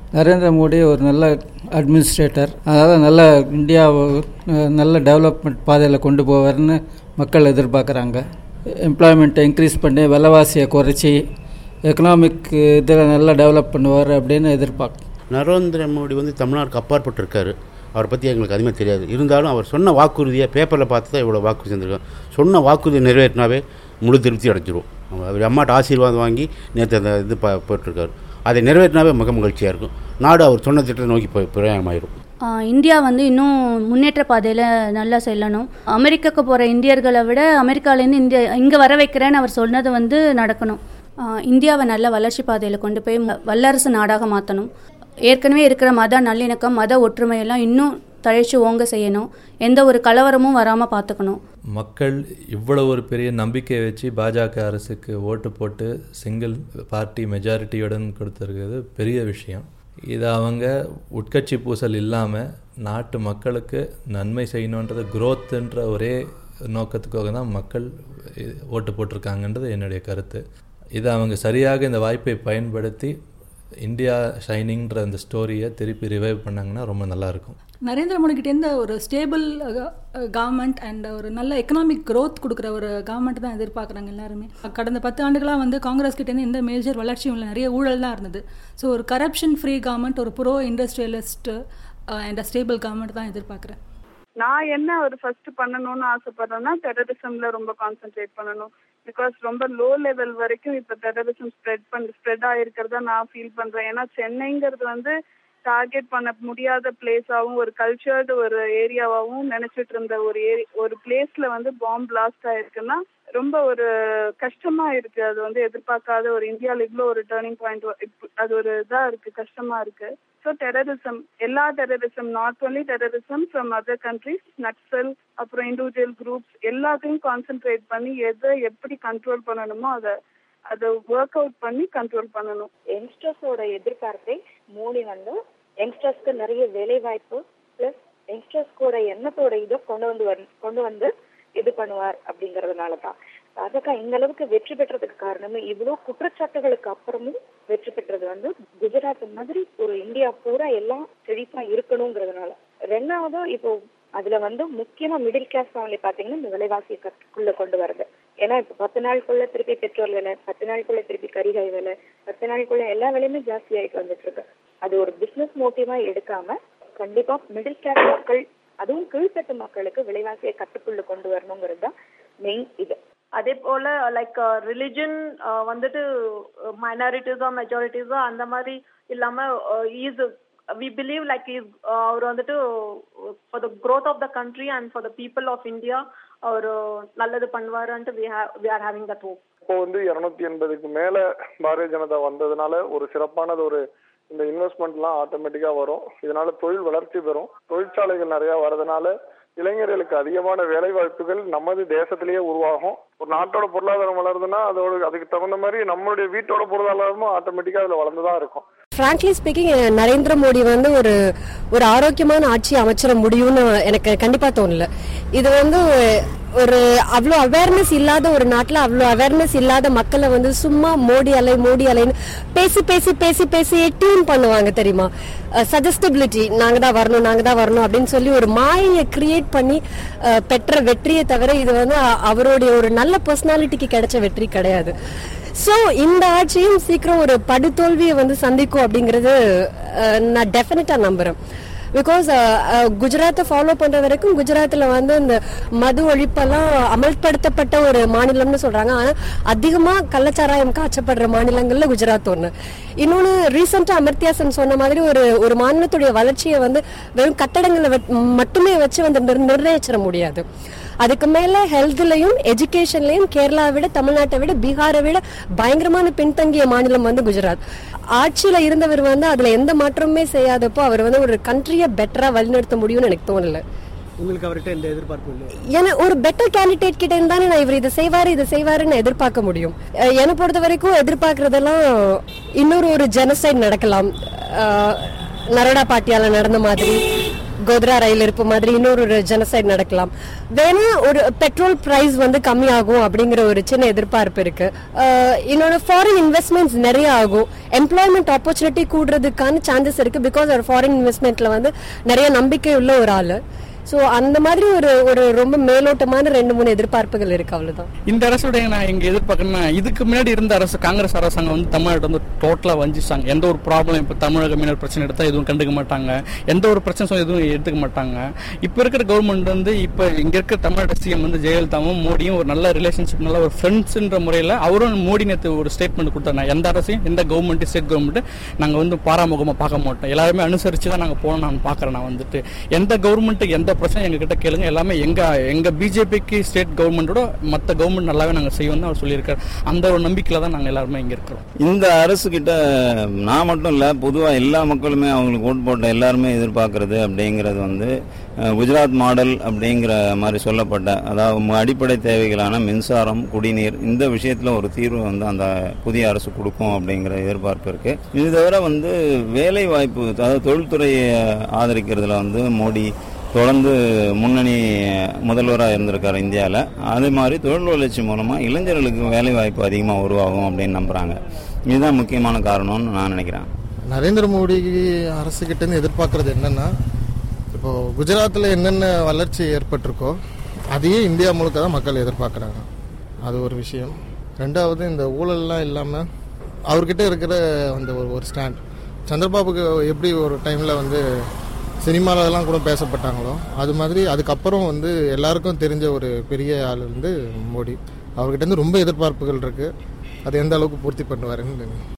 நரேந்திர மோடி ஒரு நல்ல அட்மினிஸ்ட்ரேட்டர் அதனால் நல்ல இந்தியாவை அஹ், நல்ல டெவலப்மெண்ட் பாதையில் கொண்டு போவார்னு மக்கள் எதிர்பார்க்குறாங்க எம்ப்ளாய்மெண்ட்டை இன்க்ரீஸ் பண்ணி விலைவாசியை குறைச்சி எக்கனாமிக் இதில் நல்லா டெவலப் பண்ணுவார் அப்படின்னு எதிர்பார்க்க நரேந்திர மோடி வந்து தமிழ்நாட்டுக்கு அப்பாற்பட்டு இருக்காரு அவரை பற்றி எங்களுக்கு அதிகமாக தெரியாது இருந்தாலும் அவர் சொன்ன வாக்குறுதியை பேப்பரில் பார்த்து தான் இவ்வளோ வாக்குறுதி செஞ்சுருக்கோம் சொன்ன வாக்குறுதி நிறைவேற்றினாவே முழு திருப்தி அடைஞ்சிரும் அவர் அம்மாட்ட ஆசீர்வாதம் வாங்கி நேற்று அந்த இது ப போட்டிருக்காரு அதை நிறைவேற்றினாவே மிக மகிழ்ச்சியாக இருக்கும் நாடு அவர் சொன்ன திட்டத்தை நோக்கி போய் பிரயாணமாயிரும் ஆஹ் இந்தியா வந்து இன்னும் முன்னேற்ற பாதையில் நல்லா செல்லணும் அமெரிக்காவுக்கு போகிற இந்தியர்களை விட அமெரிக்காலேருந்து இந்தியா இங்கே வர வைக்கிறேன்னு அவர் சொன்னது வந்து நடக்கணும் ஆஹ் இந்தியாவை நல்ல வளர்ச்சி பாதையில் கொண்டு போய் ம- வல்லரசு நாடாக மாற்றணும் ஏற்கனவே இருக்கிற மத நல்லிணக்கம் மத ஒற்றுமையெல்லாம் இன்னும் தழைச்சு ஓங்க செய்யணும் எந்த ஒரு கலவரமும் வராமல் பார்த்துக்கணும் மக்கள் இவ்வளவு ஒரு பெரிய நம்பிக்கையை வச்சு பாஜக அரசுக்கு ஓட்டு போட்டு சிங்கிள் பார்ட்டி மெஜாரிட்டியுடன் கொடுத்துருக்கிறது பெரிய விஷயம் இதை அவங்க உட்கட்சி பூசல் இல்லாமல் நாட்டு மக்களுக்கு நன்மை செய்யணுன்றது growthன்ற ஒரே நோக்கத்துக்காக தான் மக்கள் இ- ஓட்டு போட்டிருக்காங்கன்றது என்னுடைய கருத்து இதை அவங்க சரியாக இந்த வாய்ப்பை பயன்படுத்தி இந்தியா ஷைனிங்ன்ற அந்த ஸ்டோரியை திருப்பி ரிவைவ் பண்ணாங்கன்னா ரொம்ப நல்லாயிருக்கும் நரேந்திர மோடிக்கிட்டேருந்து ஒரு ஸ்டேபிள் கவர்மெண்ட் அண்ட் ஒரு நல்ல எக்கனாமிக் growth கொடுக்குற ஒரு கவர்மெண்ட் தான் எதிர்பார்க்குறாங்க எல்லாருமே கடந்த பத்து ஆண்டுகளாக வந்து காங்கிரஸ் கிட்டேருந்து எந்த மேஜர் வளர்ச்சியும் இல்லை நிறைய ஊழல் தான் இருந்தது ஸோ ஒரு கரப்ஷன் ஃப்ரீ கவர்மெண்ட் ஒரு pro industrialist and stable government தான் எதிர்பார்க்குறேன் நான் என்ன ஒரு ஃபர்ஸ்ட் பண்ணணும்னு ஆசைப்படுறேன்னா டெரரிசம்ல ரொம்ப கான்சென்ட்ரேட் பண்ணணும் பிகாஸ் ரொம்ப லோ லெவல் வரைக்கும் இப்ப டெரரிசம் ஸ்ப்ரெட் பண்ண ஸ்ப்ரெட் ஆயிருக்கிறதா நான் ஃபீல் பண்றேன் ஏன்னா சென்னைங்கிறது வந்து டார்கெட் பண்ண முடியாத பிளேஸாவும் ஒரு கல்ச்சர்டு ஒரு ஏரியாவாவும் நினைச்சிட்டு இருந்த ஒரு ஏரி ஒரு பிளேஸ்ல வந்து பாம்பு பிளாஸ்ட் ஆயிருக்குன்னா ரொம்ப ஒரு கஷ்டமா இருக்கு அது வந்து எதிர்பார்க்காத ஒரு இந்தியாவில் இவ்வளோ ஒரு டேர்னிங் பாயிண்ட் அது ஒரு இதா இருக்கு கஷ்டமா இருக்கு ஸோ டெரரிசம் எல்லா terrorism not only terrorism from other countries Naxal அப்புறம் இண்டிவிஜுவல் குரூப்ஸ் எல்லாத்தையும் கான்சென்ட்ரேட் பண்ணி எதை எப்படி கண்ட்ரோல் பண்ணணுமோ அதை அதை ஒர்க் அவுட் பண்ணி கண்ட்ரோல் பண்ணணும் யங்ஸ்டர்ஸோட எதிர்பார்ப்பை மோடி வந்து யங்ஸ்டர்ஸ்க்கு நிறைய வேலை வாய்ப்பு பிளஸ் யங்ஸ்டர்ஸ்கோட எண்ணத்தோட இதை கொண்டு வந்து வர- கொண்டு வந்து இது பண்ணுவார் அப்படிங்கறதுனால தான் பாஜக இந்த அளவுக்கு வெற்றி பெற்றதுக்கு காரணமே இவ்வளவு குற்றச்சாட்டுகளுக்கு அப்புறமும் வெற்றி பெற்றது வந்து குஜராத் மாதிரி ஒரு இந்தியா பூரா எல்லாம் செழிப்பா இருக்கணுங்கிறதுனால ரெண்டாவது இப்போ அதுல வந்து முக்கியமா மிடில் கிளாஸ் ஃபேமிலி பாத்தீங்கன்னா இந்த விலைவாசியை கட்டுக்குள்ள கொண்டு வருது ஏன்னா இப்ப பத்து நாளுக்குள்ள திருப்பி பெட்ரோல் விலை பத்து நாளுக்குள்ள திருப்பி கரிகாய் விலை பத்து நாளுக்குள்ள எல்லா விலையுமே ஜாஸ்தி ஆயிட்டு வந்துட்டு இருக்கு அது ஒரு பிசினஸ் மோட்டிவா எடுக்காம கண்டிப்பா மிடில் கிளாஸ் மக்கள் அதுவும் கீழ்த்தட்டு மக்களுக்கு விலைவாசியை கட்டுக்குள்ள கொண்டு வரணுங்கிறது தான் மெயின் இது அதே போல லைக் ரிலிஜன் வந்துட்டு மைனாரிட்டிஸோ மெஜாரிட்டிஸோ அந்த மாதிரி இல்லாம is we believe like is அவர் வந்துட்டு for the growth of the country and for the people of India அவர் நல்லது பண்ணுவாருன்ட்டு we have we are having that hope இப்போ வந்து இருநூத்தி எண்பதுக்கு மேல பாரதிய ஜனதா வந்ததுனால ஒரு சிறப்பானது ஒரு இந்த இன்வெஸ்ட்மெண்ட்லாம் ஆட்டோமேட்டிக்கா வரும் இதனால தொழில் வளர்ச்சி பெறும் தொழிற்சாலைகள் நிறைய வரதுனால இளைஞர்களுக்கு அதிகமான வேலை வாய்ப்புகள் நமது தேசத்திலேயே உருவாகும் ஒரு நாட்டோட பொருளாதாரம் வளருதுன்னா அதோட அதுக்கு தகுந்த மாதிரி நம்மளுடைய வீட்டோட பொருளாதாரமும் ஆட்டோமேட்டிக்கா அதுல வளர்ந்துதான் இருக்கும் ஃப்ராங்க்லி ஸ்பீக்கிங் நரேந்திர மோடி வந்து ஒரு ஒரு ஆரோக்கியமான ஆட்சி அமைச்சிட முடியும்னு எனக்கு கண்டிப்பா தோணல இது வந்து ஒரு அவ்வளோ அவேர்னஸ் இல்லாத ஒரு நாட்டில் அவ்வளோ அவேர்னஸ் இல்லாத மக்களை வந்து சும்மா மோடி அலை மோடி அலைன்னு பேசி பேசி பேசி பேசி டியூன் பண்ணுவாங்க தெரியுமா சஜஸ்டபிலிட்டி நாங்க தான் வரணும் நாங்க தான் வரணும் அப்படின்னு சொல்லி ஒரு மாயை கிரியேட் பண்ணி அஹ், பெற்ற வெற்றியை தவிர இது வந்து அ- அவருடைய ஒரு நல்ல பர்சனாலிட்டிக்கு கிடைச்ச வெற்றி கிடையாது சோ இந்த ஆட்சியும் சீக்கிரம் ஒரு படுதோல்வியை வந்து சந்திக்கும் அப்படிங்கறது அஹ், நான் டெஃபினட்டா நம்புறேன் பிகாஸ் குஜராத்தை ஃபாலோ பண்ற வரைக்கும் குஜராத்ல வந்து இந்த மது ஒழிப்பெல்லாம் அமல்படுத்தப்பட்ட ஒரு மாநிலம்னு சொல்றாங்க ஆனா அதிகமா கள்ளச்சாராயம் காய்ச்சப்படுற மாநிலங்கள்ல குஜராத் ஒண்ணு இன்னொன்னு ரீசெண்டா அமர்த்தியாசன் சொன்ன மாதிரி ஒரு ஒரு மாநிலத்துடைய வளர்ச்சியை வந்து வெறும் கட்டடங்களை வெட்- மட்டுமே வச்சு வந்து நிர்- நிர்ணயிச்சிட முடியாது அதுக்கு மேல ஹெல்த்லயும் எஜுகேஷன்லயும் கேரளாவை விட தமிழ்நாட்டை விட பீகாரை விட பயங்கரமான பின்தங்கிய மாநிலம் வந்து குஜராத் ஆட்சியில இருந்தவர் வந்து அதுல எந்த மாற்றமுமே செய்யாதப்போ அவர் வந்து ஒரு கண்ட்ரியை பெட்டரா வழிநடத்த முடியும்னு எனக்கு தோணல உங்களுக்கு அவர்கிட்ட எந்த எதிர்பார்ப்பும் இல்லை ஏன்னா ஒரு பெட்டர் கேண்டிடேட் கிட்ட இருந்தானே நான் இவர் இதை செய்வாரு இதை செய்வாருன்னு நான் எதிர்பார்க்க முடியும் அஹ் என்னை பொறுத்த வரைக்கும் எதிர்பார்க்கறதெல்லாம் இன்னொரு ஒரு ஜெனசைட் நடக்கலாம் அஹ் நரடா பாட்டியால நடந்த மாதிரி கோத்ரா ரயில் இருப்பு மாதிரி இன்னொரு ஒரு ஜெனசைட் நடக்கலாம் வேணா ஒரு பெட்ரோல் பிரைஸ் வந்து கம்மியாகும் அப்படிங்கிற ஒரு சின்ன எதிர்பார்ப்பு இருக்கு அஹ், இன்னொன்று ஃபாரின் இன்வெஸ்ட்மெண்ட்ஸ் நிறைய ஆகும் எம்ப்ளாய்மெண்ட் ஆப்பர்ச்சுனிட்டி கூடுறதுக்கான சான்சஸ் இருக்கு பிகாஸ் ஒரு ஃபாரின் இன்வெஸ்ட்மெண்ட்ல வந்து நிறைய நம்பிக்கை உள்ள ஒரு ஆளு ஸோ அந்த மாதிரி ஒரு ஒரு ரொம்ப மேலோட்டமான ரெண்டு மூணு எதிர்பார்ப்புகள் இருக்கு அவ்வளவுதான் இந்த அரசுடைய நான் இங்க எதிர்பார்க்கணும்னா இதுக்கு முன்னாடி இருந்த அரசு காங்கிரஸ் அரசாங்கம் வந்து தமிழ்நாட்டை வந்து டோட்டலா வஞ்சிச்சாங்க எந்த ஒரு ப்ராப்ளம் இப்போ தமிழக மீனவர் பிரச்சனை எடுத்தா எதுவும் கண்டுக்க மாட்டாங்க எந்த ஒரு பிரச்சனை எதுவும் எடுத்துக்க மாட்டாங்க இப்போ இருக்கிற கவர்மெண்ட் வந்து இப்போ இங்க இருக்கிற தமிழ்நாடு சிஎம் வந்து ஜெயலலிதாவும் மோடியும் ஒரு நல்ல ரிலேஷன்ஷிப் நல்ல ஒரு ஃப்ரெண்ட்ஸ்ன்ற முறையில் அவரும் மோடி நேற்று ஒரு ஸ்டேட்மெண்ட் கொடுத்தாங்க எந்த அரசையும் எந்த கவர்மெண்ட் ஸ்டேட் கவர்மெண்ட் நாங்கள் வந்து பாராமுகமாக பார்க்க மாட்டோம் எல்லாருமே அனுசரிச்சு தான் நாங்கள் போகணும் நான் பார்க்குறேன் நான் வந்துட்டு எந்த கவர்மெண்ட்டுக்கு எந்த பிரச்சனை எங்ககிட்ட கேளுங்க எல்லாமே எங்க எங்க பிஜேபிக்கு ஸ்டேட் கவர்மெண்டோட மற்ற கவர்மெண்ட் நல்லாவே நாங்கள் செய்வோம் அவர் சொல்லியிருக்காரு அந்த ஒரு நம்பிக்கையில தான் நாங்கள் எல்லாருமே இங்க இருக்கிறோம் இந்த அரசு கிட்ட நான் மட்டும் இல்லை பொதுவாக எல்லா மக்களுமே அவங்களுக்கு ஓட் போட்ட எல்லாருமே எதிர்பார்க்கறது அப்படிங்கிறது வந்து அஹ், குஜராத் மாடல் அப்படிங்கிற மாதிரி சொல்லப்பட்ட அதாவது ம- அடிப்படை தேவைகளான மின்சாரம் குடிநீர் இந்த விஷயத்தில் ஒரு தீர்வு வந்து அந்த புதிய அரசு கொடுக்கும் அப்படிங்கிற எதிர்பார்ப்பு இருக்கு இது தவிர வந்து வேலை வாய்ப்பு அதாவது தொழில்துறையை ஆதரிக்கிறதுல வந்து மோடி தொடர்ந்து முன்னணி முதல்வராக இருந்திருக்காரு இந்தியாவில் அதே மாதிரி தொழில் வளர்ச்சி மூலமாக இளைஞர்களுக்கு வேலை வாய்ப்பு அதிகமாக உருவாகும் அப்படின்னு நம்புகிறாங்க இதுதான் முக்கியமான காரணம்னு நான் நினைக்கிறேன் நரேந்திர மோடி அரசுகிட்டேருந்து எதிர்பார்க்கறது என்னன்னா இப்போ குஜராத்தில் என்னென்ன வளர்ச்சி ஏற்பட்டிருக்கோ அதையே இந்தியா முழுக்க தான் மக்கள் எதிர்பார்க்குறாங்க அது ஒரு விஷயம் ரெண்டாவது இந்த ஊழல்லாம் இல்லாமல் அவர்கிட்ட இருக்கிற அந்த ஒரு ஒரு ஸ்டாண்ட் சந்திரபாபுக்கு எப்படி ஒரு டைமில் வந்து சினிமாலெல்லாம் கூட பேசப்பட்டாங்களோ அது மாதிரி அதுக்கப்புறம் வந்து எல்லாருக்கும் தெரிஞ்ச ஒரு பெரிய ஆள் வந்து மோடி அவர்கிட்ட இருந்து ரொம்ப எதிர்பார்ப்புகள் இருக்குது அது எந்த அளவுக்கு பூர்த்தி பண்ணுவாருன்னு